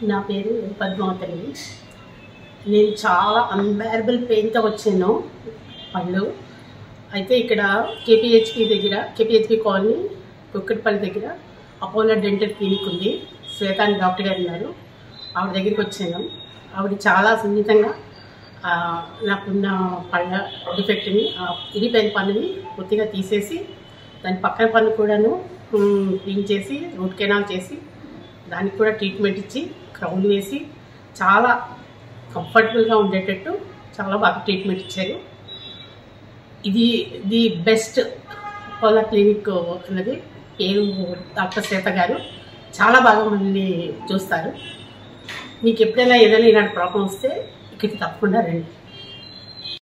నా పేరు పద్మావతి నేను చాలా అన్బేరబుల్ పెయిన్తో వచ్చాను పళ్ళు అయితే ఇక్కడ కేపీహెచ్పి దగ్గర కేపీహెచ్పి కాలనీ కుక్కటిపల్లి దగ్గర అపోలో డెంటల్ క్లినిక్ ఉంది శ్వేత అని డాక్టర్ గారు ఉన్నారు ఆవిడ దగ్గరికి వచ్చాను ఆవిడ చాలా సున్నితంగా ఆ, నాకున్న పళ్ళ డిఫెక్ట్ని ఆ ఇరిపోయిన పన్నుని పూర్తిగా తీసేసి దాని పక్కన పన్ను కూడాను మ్, క్లీన్ చేసి రూట్ కెనాల్ చేసి దానికి కూడా ట్రీట్మెంట్ ఇచ్చి క్రౌన్ వేసి చాలా కంఫర్టబుల్గా ఉండేటట్టు చాలా బాగా ట్రీట్మెంట్ ఇచ్చారు ఇది ది బెస్ట్ అపోలో క్లినిక్ అన్నది పేరు డాక్టర్ శ్వేత గారు చాలా బాగా మనల్ని చూస్తారు మీకు ఎప్పుడైనా ఏదైనా ఇలాంటి ప్రాబ్లం వస్తే ఇక్కడికి తప్పకుండా రండి